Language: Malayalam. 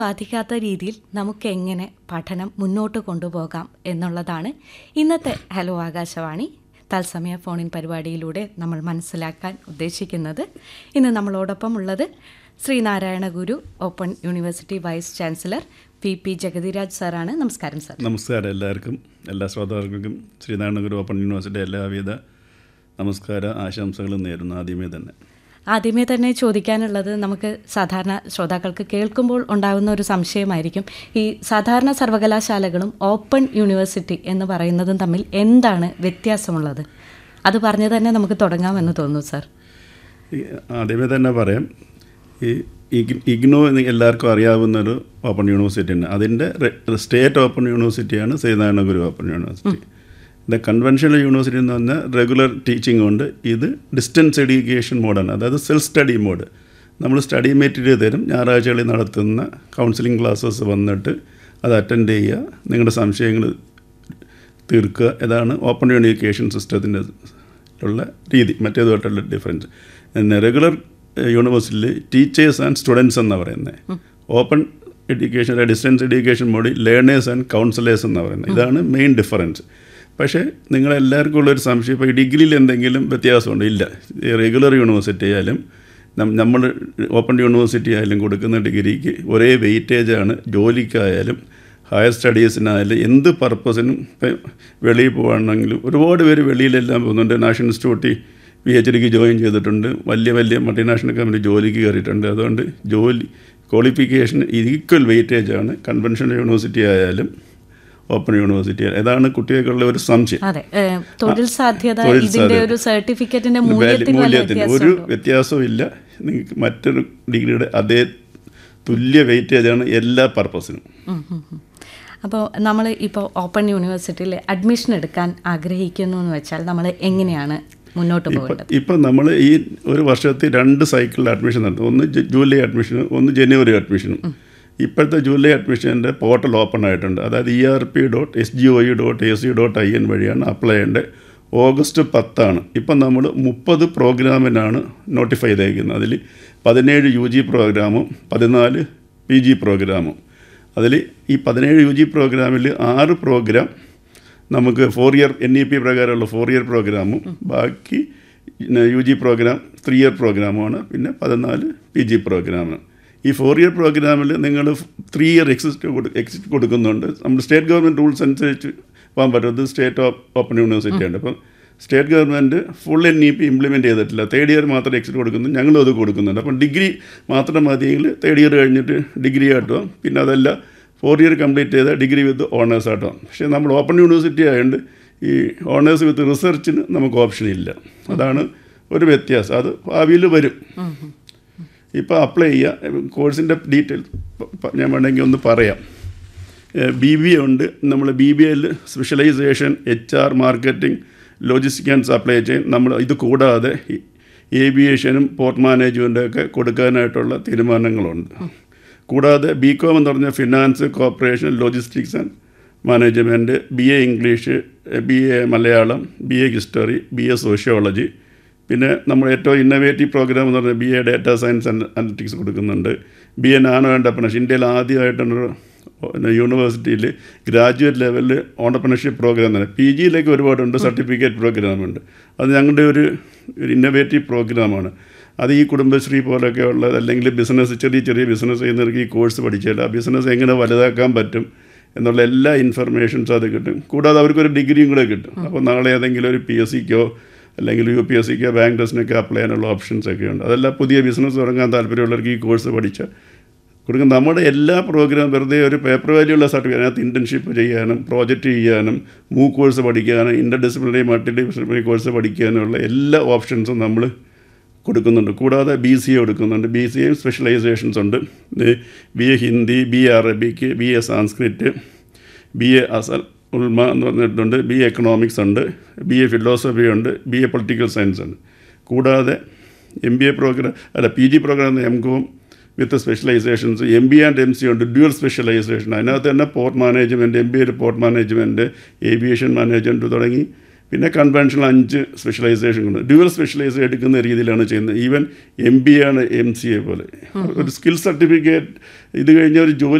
ബാധിക്കാത്ത രീതിയിൽ നമുക്ക് എങ്ങനെ പഠനം മുന്നോട്ട് കൊണ്ടുപോകാം എന്നുള്ളതാണ് ഇന്നത്തെ ഹലോ ആകാശവാണി തത്സമയ ഫോണിൻ പരിപാടിയിലൂടെ നമ്മൾ മനസ്സിലാക്കാൻ ഉദ്ദേശിക്കുന്നത് ഇന്ന് നമ്മളോടൊപ്പം ഉള്ളത് Sreenarayana Guru open university vice chancellor P P Jagathiraj സാറാണ് നമസ്കാരം സാർ നമസ്കാരം എല്ലാവർക്കും എല്ലാ ശ്രോതാക്കൾക്കും ശ്രീനാരായണഗുരു ഓപ്പൺ യൂണിവേഴ്സിറ്റി എല്ലാവിധ നമസ്കാര ആശംസകളും നേരുന്നു ആദ്യമേ തന്നെ ആദ്യമേ തന്നെ ചോദിക്കാനുള്ളത് നമുക്ക് സാധാരണ ശ്രോതാക്കൾക്ക് കേൾക്കുമ്പോൾ ഉണ്ടാകുന്ന ഒരു സംശയമായിരിക്കും ഈ സാധാരണ സർവകലാശാലകളും ഓപ്പൺ യൂണിവേഴ്സിറ്റി എന്ന് പറയുന്നതും തമ്മിൽ എന്താണ് വ്യത്യാസമുള്ളത് അത് പറഞ്ഞു തന്നെ നമുക്ക് തുടങ്ങാമെന്ന് തോന്നുന്നു സാർ ഈ ആദ്യമേ തന്നെ പറയാം ഈ ഇഗ്- ഇഗ്നോ എന്ന് എല്ലാവർക്കും അറിയാവുന്നൊരു ഓപ്പൺ യൂണിവേഴ്സിറ്റി ഉണ്ട് അതിൻ്റെ സ്റ്റേറ്റ് ഓപ്പൺ യൂണിവേഴ്സിറ്റിയാണ് ശ്രീനാരായണഗുരു ഓപ്പൺ യൂണിവേഴ്സിറ്റി ഇത് കൺവെൻഷണൽ യൂണിവേഴ്സിറ്റി എന്ന് പറഞ്ഞാൽ റെഗുലർ ടീച്ചിങ് ഉണ്ട് ഇത് ഡിസ്റ്റൻസ് എഡ്യൂക്കേഷൻ മോഡാണ് അതായത് സെൽഫ് സ്റ്റഡി മോഡ് നമ്മൾ സ്റ്റഡി മെറ്റീരിയൽ തരും ഞായറാഴ്ചകളിൽ നടത്തുന്ന കൗൺസിലിംഗ് ക്ലാസ്സസ് വന്നിട്ട് അത് അറ്റൻഡ് ചെയ്യുക നിങ്ങളുടെ സംശയങ്ങൾ തീർക്കുക ഇതാണ് ഓപ്പൺ യൂണിക്കേഷൻ സിസ്റ്റത്തിൻ്റെ ഉള്ള രീതി മറ്റേതുമായിട്ടുള്ള ഡിഫറൻസ് പിന്നെ റെഗുലർ യൂണിവേഴ്സിറ്റിയിൽ ടീച്ചേഴ്സ് ആൻഡ് സ്റ്റുഡൻസ് എന്നാണ് പറയുന്നത് ഓപ്പൺ എഡ്യൂക്കേഷൻ ഡിസ്റ്റൻസ് എഡ്യൂക്കേഷൻ മോഡിൽ ലേണേഴ്സ് ആൻഡ് കൗൺസിലേഴ്സ് എന്നാണ് പറയുന്നത് ഇതാണ് മെയിൻ ഡിഫറൻസ് പക്ഷേ നിങ്ങളെല്ലാവർക്കും ഉള്ളൊരു സംശയം ഇപ്പോൾ ഈ ഡിഗ്രിയിൽ എന്തെങ്കിലും വ്യത്യാസമുണ്ട് ഇല്ല ഈ റെഗുലർ യൂണിവേഴ്സിറ്റി ആയാലും നം- നമ്മൾ ഓപ്പൺ യൂണിവേഴ്സിറ്റി ആയാലും കൊടുക്കുന്ന ഡിഗ്രിക്ക് ഒരേ വെയിറ്റേജാണ് ജോലിക്കായാലും ഹയർ സ്റ്റഡീസിനായാലും എന്ത് പർപ്പസിനും ഇപ്പം വെളിയിൽ പോകണമെങ്കിലും ഒരുപാട് പേര് വെളിയിലെല്ലാം പോകുന്നുണ്ട് നാഷണൽ ഇൻസ്റ്റിറ്റ്യൂട്ടിൽ പി എച്ച് ഡിക്ക് ജോയിൻ ചെയ്തിട്ടുണ്ട് വലിയ വലിയ മൾട്ടിനാഷണൽ കമ്പനി ജോലിക്ക് കയറിയിട്ടുണ്ട് അതുകൊണ്ട് ജോലി ക്വാളിഫിക്കേഷൻ ഈക്വൽ വെയിറ്റേജാണ് കൺവെൻഷണൽ യൂണിവേഴ്സിറ്റി ആയാലും ഓപ്പൺ യൂണിവേഴ്സിറ്റി ആയാലും ഇതാണ് കുട്ടികൾക്കുള്ള ഒരു സംശയം അതെ ഏഹ്, തൊഴിൽ സാധ്യത തൊഴിൽ ഇതിന്റെ സാധ്യത. ഒരു സർട്ടിഫിക്കറ്റിന്റെ വാല്യൂ- മൂല്യത്തിൽ വല്ല മൂല്യത്തിന് ഒരു വ്യത്യാസമുണ്ടോ? വ്യത്യാസവും ഇല്ല നിങ്ങൾക്ക് മറ്റൊരു ഡിഗ്രിയുടെ അതേ തുല്യ വെയിറ്റേജാണ് എല്ലാ പർപ്പസിനും അപ്പോൾ നമ്മൾ ഇപ്പോൾ ഓപ്പൺ യൂണിവേഴ്സിറ്റിയിൽ അഡ്മിഷൻ എടുക്കാൻ ആഗ്രഹിക്കുന്നു എന്ന് വെച്ചാൽ നമ്മൾ എങ്ങനെയാണ് മുന്നോട്ട് പോകേണ്ടത് ഇപ്പം നമ്മൾ ഈ ഒരു വർഷത്തിൽ രണ്ട് സൈക്കിളിൽ അഡ്മിഷൻ നടത്തും ഒന്ന് ജു- ജൂലൈ അഡ്മിഷനും ഒന്ന് ജനുവരി അഡ്മിഷനും ഇപ്പോഴത്തെ ജൂലൈ അഡ്മിഷൻ്റെ പോർട്ടൽ ഓപ്പൺ ആയിട്ടുണ്ട് അതായത് E R P dot S G O E dot A C dot I N വഴിയാണ് അപ്ലൈ ചെയ്യേണ്ടത് ഓഗസ്റ്റ് പത്താണ് ഇപ്പം നമ്മൾ മുപ്പത് പ്രോഗ്രാമിനാണ് നോട്ടിഫൈ ചെയ്തേക്കുന്നത് അതിൽ പതിനേഴ് യു ജി പ്രോഗ്രാമും പതിനാല് പി ജി പ്രോഗ്രാമും അതിൽ ഈ പതിനേഴ് യു ജി പ്രോഗ്രാമിൽ ആറ് പ്രോഗ്രാം നമുക്ക് four year N E P പ്രകാരമുള്ള ഫോർ ഇയർ പ്രോഗ്രാമും ബാക്കി U G program three year പ്രോഗ്രാമുമാണ് പിന്നെ പതിനാല് പി ജി പ്രോഗ്രാമാണ് ഈ ഫോർ ഇയർ പ്രോഗ്രാമിൽ നിങ്ങൾ ത്രീ ഇയർ എക്സിസ്റ്റ് കൊടു എക്സിറ്റ് കൊടുക്കുന്നുണ്ട് നമ്മുടെ സ്റ്റേറ്റ് ഗവൺമെൻറ് റൂൾസ് അനുസരിച്ച് പോകാൻ പറ്റും സ്റ്റേറ്റ് ഓപ്പൺ യൂണിവേഴ്സിറ്റി ഉണ്ട് അപ്പം state government full N E P implement ചെയ്തിട്ടില്ല തേർഡ് ഇയർ മാത്രം എക്സിറ്റ് കൊടുക്കുന്നു ഞങ്ങളും അത് കൊടുക്കുന്നുണ്ട് അപ്പം ഡിഗ്രി മാത്രം മതിയെങ്കിൽ തേർഡ് ഇയർ കഴിഞ്ഞിട്ട് ഡിഗ്രി ആയിട്ടും പിന്നെ അതല്ല ഫോർ ഇയർ കംപ്ലീറ്റ് ചെയ്ത ഡിഗ്രി വിത്ത് ഓണേഴ്സ് ആയിട്ടും പക്ഷേ നമ്മൾ ഓപ്പൺ യൂണിവേഴ്സിറ്റി ആയതുകൊണ്ട് ഈ ഓണേഴ്സ് വിത്ത് റിസർച്ചിന് നമുക്ക് ഓപ്ഷൻ ഇല്ല അതാണ് ഒരു വ്യത്യാസം അത് ഭാവിയിൽ വരും ഇപ്പോൾ അപ്ലൈ ചെയ്യുക കോഴ്സിൻ്റെ ഡീറ്റെയിൽസ് ഞാൻ വേണമെങ്കിൽ ഒന്ന് പറയാം ബി ബി എ ഉണ്ട് നമ്മൾ ബി ബി എയിൽ specialisation H R marketing logistic and supply chain നമ്മൾ ഇത് കൂടാതെ ഏവിയേഷനും പോർട്ട് മാനേജ്മെൻറ്റും ഒക്കെ കൊടുക്കാനായിട്ടുള്ള തീരുമാനങ്ങളുണ്ട് കൂടാതെ ബി കോം എന്ന് പറഞ്ഞ finance corporation logistics and management B A English B A Malayalam B A history B A sociology പിന്നെ നമ്മൾ ഏറ്റവും ഇന്നവേറ്റീവ് പ്രോഗ്രാം എന്ന് പറഞ്ഞാൽ B A data science and analytics കൊടുക്കുന്നുണ്ട് ബി എ നാനോ എൻ്റർപ്രണർഷിപ്പ് ഇന്ത്യയിൽ ആദ്യമായിട്ടൊരു യൂണിവേഴ്സിറ്റിയിൽ ഗ്രാജുവേറ്റ് ലെവലിൽ ഓണ്ടർപ്രണർഷിപ്പ് പ്രോഗ്രാം തന്നെ പി ജിയിലേക്ക് ഒരുപാടുണ്ട് സർട്ടിഫിക്കറ്റ് പ്രോഗ്രാമുണ്ട് അത് ഞങ്ങളുടെ ഒരു ഒരു ഇന്നവേറ്റീവ് പ്രോഗ്രാമാണ് അത് ഈ കുടുംബശ്രീ പോലൊക്കെ ഉള്ള അല്ലെങ്കിൽ ബിസിനസ് ചെറിയ ചെറിയ ബിസിനസ് ചെയ്യുന്നവർക്ക് ഈ കോഴ്സ് പഠിച്ചാൽ ആ ബിസിനസ് എങ്ങനെ വലുതാക്കാൻ പറ്റും എന്നുള്ള എല്ലാ ഇൻഫർമേഷൻസും അത് കിട്ടും കൂടാതെ അവർക്കൊരു ഡിഗ്രിയും കൂടെ കിട്ടും അപ്പോൾ നാളെ ഏതെങ്കിലും ഒരു പി എസ് സിക്കോ അല്ലെങ്കിൽ യു പി എസ് സിക്കോ ബാങ്ക് ടെസ്റ്റിനൊക്കെ അപ്ലൈ ചെയ്യാനുള്ള ഓപ്ഷൻസ് ഒക്കെ ഉണ്ട് അതെല്ലാം പുതിയ ബിസിനസ് തുടങ്ങാൻ താല്പര്യമുള്ളവർക്ക് ഈ കോഴ്സ് പഠിച്ചാൽ കൊടുക്കും നമ്മുടെ എല്ലാ പ്രോഗ്രാം വെറുതെ ഒരു പേപ്പർ വാല്യൂ ഉള്ള സർട്ടിഫിക്കറ്റ് അതിനകത്ത് ഇൻറ്റേൺഷിപ്പ് ചെയ്യാനും പ്രോജക്റ്റ് ചെയ്യാനും മൂ കോഴ്സ് പഠിക്കാനും interdisciplinary multidisciplinary course പഠിക്കാനുള്ള എല്ലാ ഓപ്ഷൻസും നമ്മൾ കൊടുക്കുന്നുണ്ട് കൂടാതെ ബി സി എ കൊടുക്കുന്നുണ്ട് ബി സി എയും സ്പെഷ്യലൈസേഷൻസ് ഉണ്ട് B A Hindi B A Arabic B A Sanskrit B A അസൽ ഉൾമ എന്ന് പറഞ്ഞിട്ടുണ്ട് ബി എ എക്കണോമിക്സ് ഉണ്ട് ബി എ ഫിലോസഫി ഉണ്ട് ബി എ പൊളിറ്റിക്കൽ സയൻസ് ഉണ്ട് കൂടാതെ എം ബി എ പ്രോഗ്രാം അല്ല P G program M Com with specialisations M B and M C ഉണ്ട് ഡ്യുവൽ സ്പെഷ്യലൈസേഷൻ അതിനകത്ത് തന്നെ പോർട്ട് മാനേജ്മെൻറ്റ് എം ബി എയിൽ പോർട്ട് മാനേജ്മെൻറ്റ് ഏവിയേഷൻ മാനേജ്മെൻറ്റ് തുടങ്ങി പിന്നെ കൺവെൻഷണൽ അഞ്ച് സ്പെഷ്യലൈസേഷൻ ഉണ്ട് ഡ്യുവൽ സ്പെഷ്യലൈസേഷൻ എടുക്കുന്ന രീതിയിലാണ് ചെയ്യുന്നത് ഈവൻ എം ബി ആണ് എം സി എ പോലെ ഒരു സ്കിൽ സർട്ടിഫിക്കറ്റ് ഇത് കഴിഞ്ഞ ഒരു ജോലി